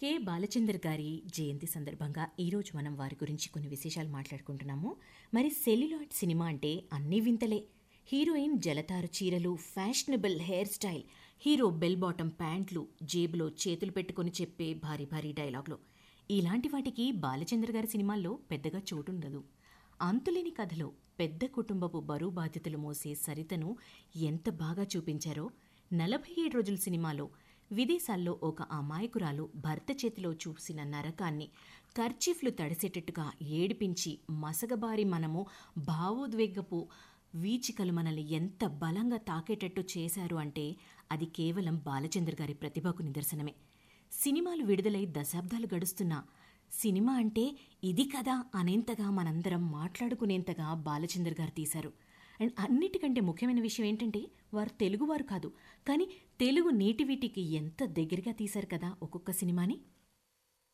K Balachander గారి జయంతి సందర్భంగా ఈరోజు మనం వారి గురించి కొన్ని విశేషాలు మాట్లాడుకుంటున్నాము మరి సెల్యులాయిడ్ సినిమా అంటే అన్ని వింతలే హీరోయిన్ జలతారు చీరలు fashionable hair style hero bell bottom ప్యాంట్లు జేబులో చేతులు పెట్టుకొని చెప్పే భారీ భారీ డైలాగులు ఇలాంటి వాటికి బాలచంద్ర గారి సినిమాల్లో పెద్దగా చోటుండదు అంతులేని కథలో పెద్ద కుటుంబపు బరువు బాధ్యతలు మోసే సరితను ఎంత బాగా చూపించారో నలభై ఏడు రోజుల సినిమాలో విదేశాల్లో ఒక అమాయకురాలు భర్త చేతిలో చూసిన నరకాన్ని కర్చీఫ్లు తడిసేటట్టుగా ఏడిపించి మసగబారి మనము భావోద్వేగపు వీచికలు మనల్ని ఎంత బలంగా తాకేటట్టు చేశారు అంటే అది కేవలం బాలచంద్ర గారి ప్రతిభకు నిదర్శనమే సినిమాలు విడుదలై దశాబ్దాలు గడుస్తున్నా సినిమా అంటే ఇది కదా అనేంతగా మనందరం మాట్లాడుకునేంతగా బాలచంద్ర గారు తీశారు అండ్ అన్నిటికంటే ముఖ్యమైన విషయం ఏంటంటే వారు తెలుగువారు కాదు కానీ తెలుగు నేటివిటీకి ఎంత దగ్గరగా తీశారు కదా ఒక్కొక్క సినిమాని